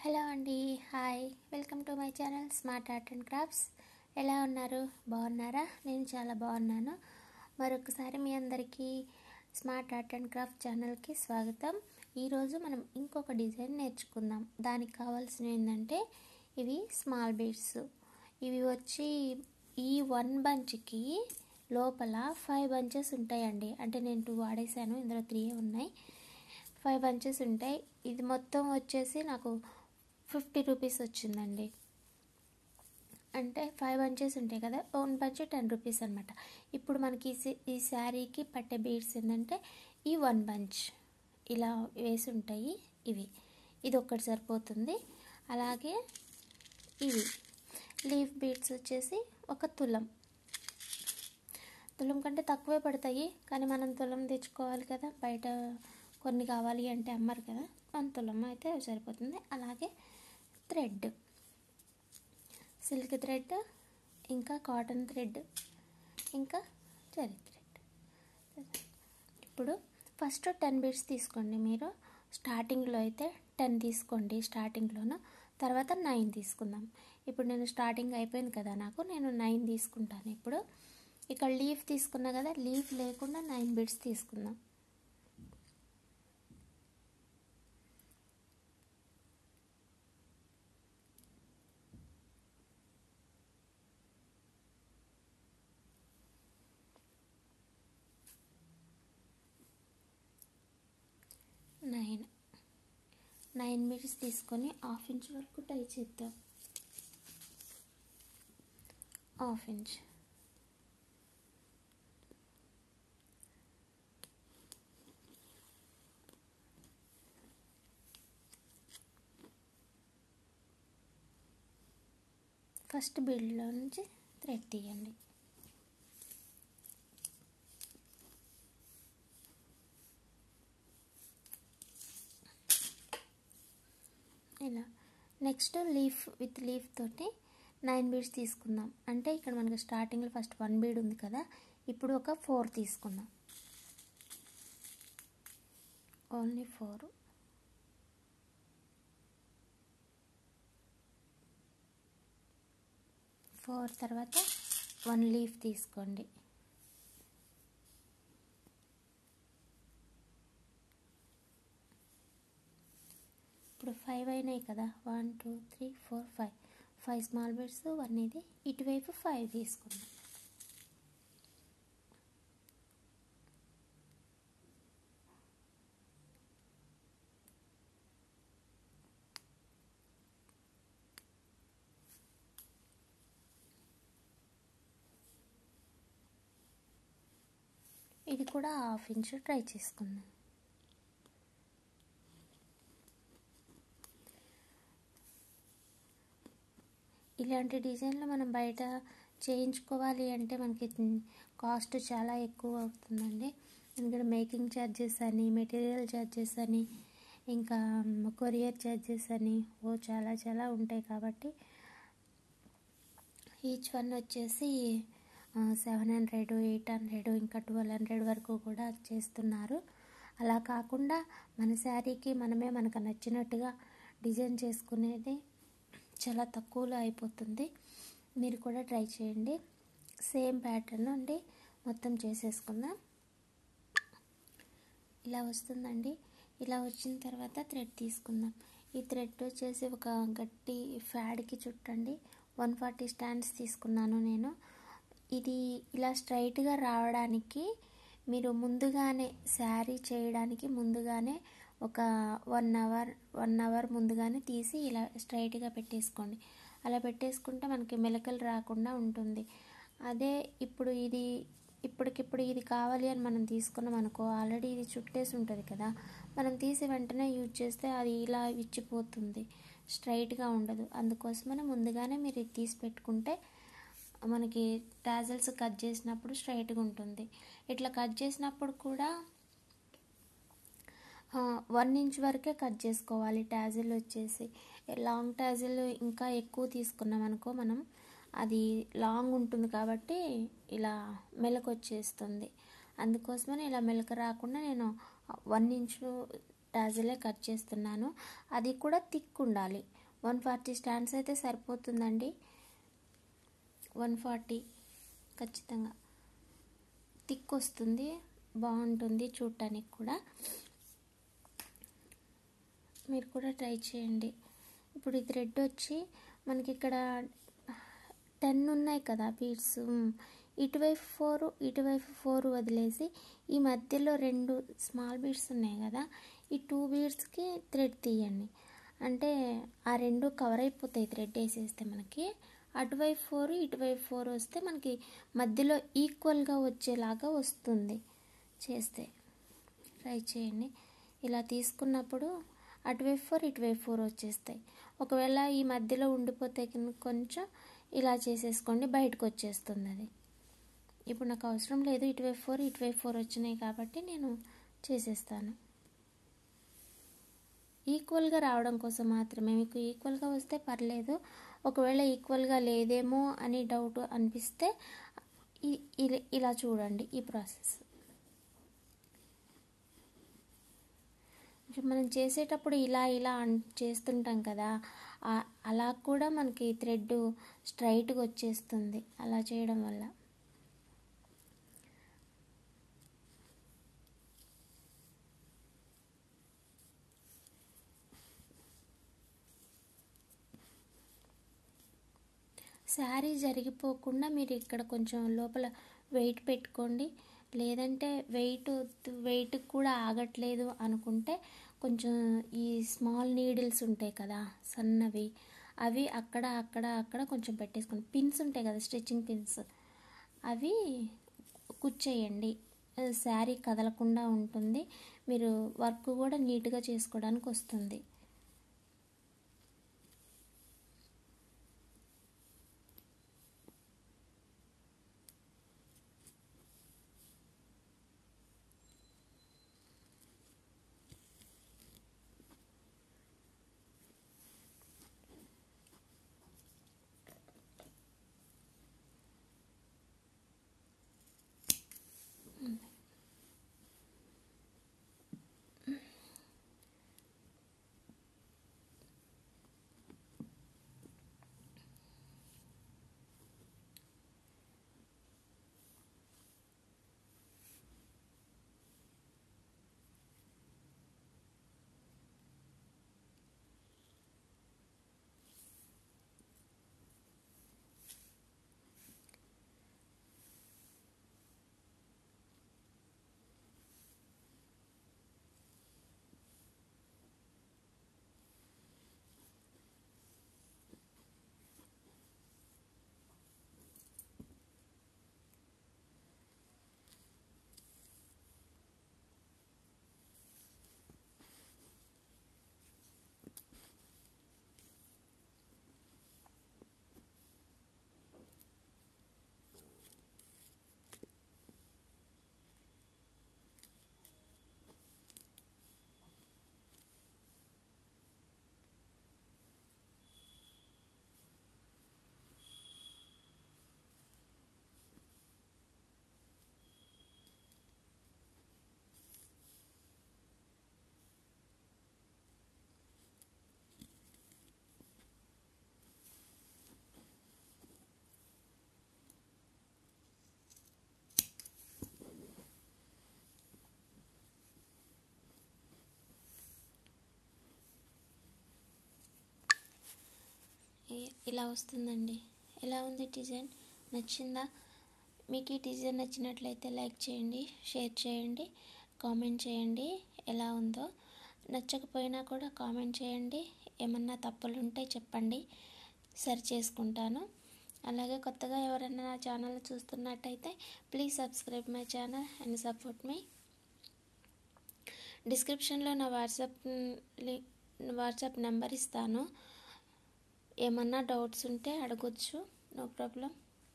hello అండి hi welcome to my channel smart art and crafts ఎలా ఉన్నారు బాగున్నారా నేను చాలా బాగున్నాను మరొకసారి మీ అందరికీ స్మార్ట్ ఆర్ట్ అండ్ క్రాఫ్ట్ ఛానల్కి స్వాగతం ఈరోజు మనం ఇంకొక డిజైన్ నేర్చుకుందాం దానికి కావాల్సినవి ఏంటంటే ఇవి స్మాల్ బీడ్స్ ఇవి వచ్చి ఈ వన్ బంచ్కి లోపల ఫైవ్ బంచెస్ ఉంటాయండి అంటే నేను టూ వాడేసాను ఇందులో త్రీ ఉన్నాయి ఫైవ్ బంచెస్ ఉంటాయి ఇది మొత్తం వచ్చేసి నాకు ఫిఫ్టీ రూపీస్ వచ్చిందండి అంటే ఫైవ్ బంచెస్ ఉంటాయి కదా వన్ బంచ్ టెన్ రూపీస్ అనమాట ఇప్పుడు మనకి ఈ శారీకి పట్టే బీడ్స్ ఏంటంటే ఈ వన్ బంచ్ ఇలా వేసి ఉంటాయి ఇవి ఇది ఒక్కటి సరిపోతుంది అలాగే ఇవి లీఫ్ బీడ్స్ వచ్చేసి ఒక తులం తులం కంటే తక్కువే పడతాయి కానీ మనం తులం తెచ్చుకోవాలి కదా బయట కొన్ని కావాలి అంటే అమ్మరు కదా వన్ తులం అయితే సరిపోతుంది అలాగే థ్రెడ్ సిల్క్ థ్రెడ్ ఇంకా కాటన్ థ్రెడ్ ఇంకా జరీ థ్రెడ్ ఇప్పుడు ఫస్ట్ టెన్ బీడ్స్ తీసుకోండి మీరు స్టార్టింగ్లో అయితే టెన్ తీసుకోండి స్టార్టింగ్లోను తర్వాత నైన్ తీసుకుందాం ఇప్పుడు నేను స్టార్టింగ్ అయిపోయింది కదా నాకు నేను నైన్ తీసుకుంటాను ఇప్పుడు ఇక్కడ లీఫ్ తీసుకున్నా కదా లీఫ్ లేకుండా నైన్ బీడ్స్ తీసుకుందాం నైన్ నైన్ మినిట్స్ తీసుకొని హాఫ్ ఇంచ్ వరకు టై చేద్దాం హాఫ్ ఇంచ్ ఫస్ట్ బిల్డ్లో నుంచి థ్రెడ్ తీయండి ఇలా నెక్స్ట్ లీఫ్ విత్ లీఫ్ తోటి నైన్ బీడ్స్ తీసుకుందాం అంటే ఇక్కడ మనకి స్టార్టింగ్లో ఫస్ట్ వన్ బీడ్ ఉంది కదా ఇప్పుడు ఒక ఫోర్ తీసుకుందాం ఓన్లీ ఫోర్ ఫోర్ తర్వాత వన్ లీఫ్ తీసుకోండి ఇప్పుడు ఫైవ్ అయినాయి కదా one two three four five five small beads one ఇది ఇటువైపు ఫైవ్ తీసుకుందాం ఇది కూడా హాఫ్ ఇంచ్ ట్రై చేసుకుందాం ఇలాంటి డిజైన్లు మనం బయట చేయించుకోవాలి అంటే మనకి కాస్ట్ చాలా ఎక్కువ అవుతుందండి ఎందుకంటే మేకింగ్ ఛార్జెస్ అని మెటీరియల్ ఛార్జెస్ అని ఇంకా కొరియర్ ఛార్జెస్ అని ఓ చాలా చాలా ఉంటాయి కాబట్టి ఈచ్ వన్ వచ్చేసి సెవెన్ హండ్రెడ్ ఎయిట్ హండ్రెడ్ ఇంకా ట్వెల్వ్ హండ్రెడ్ వరకు కూడా చేస్తున్నారు అలా కాకుండా మన శారీకి మనమే మనకు నచ్చినట్టుగా డిజైన్ చేసుకునేది చాలా తక్కువలో అయిపోతుంది మీరు కూడా ట్రై చేయండి సేమ్ ప్యాటర్న్ అండి మొత్తం చేసేసుకుందాం ఇలా వస్తుందండి ఇలా వచ్చిన తర్వాత థ్రెడ్ తీసుకుందాం ఈ థ్రెడ్ వచ్చేసి ఒక గట్టి ఫ్యాడ్కి చుట్టండి వన్ ఫార్టీ స్టాండ్స్ తీసుకున్నాను నేను ఇది ఇలా స్ట్రైట్గా రావడానికి మీరు ముందుగానే శారీ చేయడానికి ముందుగానే ఒక వన్ అవర్ వన్ అవర్ ముందుగానే తీసి ఇలా స్ట్రైట్గా పెట్టేసుకోండి అలా పెట్టేసుకుంటే మనకి మెలకలు రాకుండా ఉంటుంది అదే ఇప్పుడు ఇది ఇప్పటికిప్పుడు ఇది కావాలి అని మనం తీసుకున్నాం అనుకో ఆల్రెడీ ఇది చుట్టేసి ఉంటుంది కదా మనం తీసి వెంటనే యూజ్ చేస్తే అది ఇలా ఇచ్చిపోతుంది స్ట్రైట్గా ఉండదు అందుకోసమని ముందుగానే మీరు ఇది తీసి పెట్టుకుంటే మనకి టాజల్స్ కట్ చేసినప్పుడు స్ట్రైట్గా ఉంటుంది ఇట్లా కట్ చేసినప్పుడు కూడా వన్ ఇంచ్ వరకే కట్ చేసుకోవాలి టాజిల్ వచ్చేసి లాంగ్ టాజిల్ ఇంకా ఎక్కువ తీసుకున్నాం అనుకో మనం అది లాంగ్ ఉంటుంది కాబట్టి ఇలా మెలకు వచ్చేస్తుంది అందుకోసమని ఇలా మెలక రాకుండా నేను వన్ ఇంచు టాజిలే కట్ చేస్తున్నాను అది కూడా థిక్ ఉండాలి వన్ ఫార్టీ స్టాండ్స్ అయితే సరిపోతుందండి వన్ ఫార్టీ ఖచ్చితంగా థిక్ వస్తుంది బాగుంటుంది చూడటానికి కూడా మీరు కూడా ట్రై చేయండి ఇప్పుడు ఈ థ్రెడ్ వచ్చి మనకి ఇక్కడ టెన్ ఉన్నాయి కదా బీడ్స్ ఇటువైపు ఫోర్ ఇటువైపు ఫోర్ వదిలేసి ఈ మధ్యలో రెండు స్మాల్ బీడ్స్ ఉన్నాయి కదా ఈ టూ బీడ్స్కి థ్రెడ్ తీయండి అంటే ఆ రెండు కవర్ అయిపోతాయి థ్రెడ్ వేసేస్తే మనకి అటువైపు ఫోర్ ఇటువైపు ఫోర్ వస్తే మనకి మధ్యలో ఈక్వల్గా వచ్చేలాగా వస్తుంది చేస్తే ట్రై చేయండి ఇలా తీసుకున్నప్పుడు అటువైపు ఫోర్ ఇటువైపు ఫోర్ వచ్చేస్తాయి ఒకవేళ ఈ మధ్యలో ఉండిపోతే కొంచెం ఇలా చేసేసుకోండి బయటకు వచ్చేస్తుంది అది ఇప్పుడు నాకు అవసరం లేదు ఇటువైపు ఫోర్ ఇటువైపు ఫోర్ వచ్చినాయి కాబట్టి నేను చేసేస్తాను ఈక్వల్గా రావడం కోసం మాత్రమే మీకు ఈక్వల్గా వస్తే పర్లేదు ఒకవేళ ఈక్వల్గా లేదేమో అని డౌట్ అనిపిస్తే ఇలా చూడండి ఈ ప్రాసెస్ మనం చేసేటప్పుడు ఇలా ఇలా చేస్తుంటాం కదా అలా కూడా మనకి థ్రెడ్ స్ట్రైట్గా వచ్చేస్తుంది అలా చేయడం వల్ల శారీ జరిగిపోకుండా మీరు ఇక్కడ కొంచెం లోపల వెయిట్ పెట్టుకోండి లేదంటే వెయిట్ వెయిట్ కూడా ఆగట్లేదు అనుకుంటే కొంచెం ఈ స్మాల్ నీడిల్స్ ఉంటాయి కదా సన్నవి అవి అక్కడ అక్కడ అక్కడ కొంచెం పెట్టేసుకోండి పిన్స్ ఉంటాయి కదా స్టిచ్చింగ్ పిన్స్ అవి కుచ్చేయండి శారీ కదలకుండా ఉంటుంది మీరు వర్క్ కూడా నీట్గా చేసుకోవడానికి వస్తుంది ఇలా వస్తుందండి ఎలా ఉంది డిజైన్ నచ్చిందా మీకు ఈ డిజైన్ నచ్చినట్లయితే లైక్ చేయండి షేర్ చేయండి కామెంట్ చేయండి ఎలా ఉందో నచ్చకపోయినా కూడా కామెంట్ చేయండి ఏమన్నా తప్పులు ఉంటే చెప్పండి సరి చేసుకుంటాను అలాగే కొత్తగా ఎవరైనా నా ఛానల్ చూస్తున్నట్టయితే please subscribe my channel and support మీ డిస్క్రిప్షన్లో నా వాట్సాప్ వాట్సాప్ నెంబర్ ఇస్తాను ఏమన్నా డౌట్స్ ఉంటే అడగొచ్చు నో ప్రాబ్లం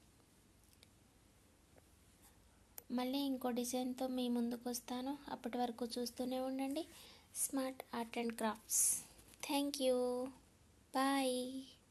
మళ్ళీ ఇంకో డిజైన్తో మీ ముందుకు వస్తాను అప్పటి వరకు చూస్తూనే ఉండండి smart art and crafts thank you bye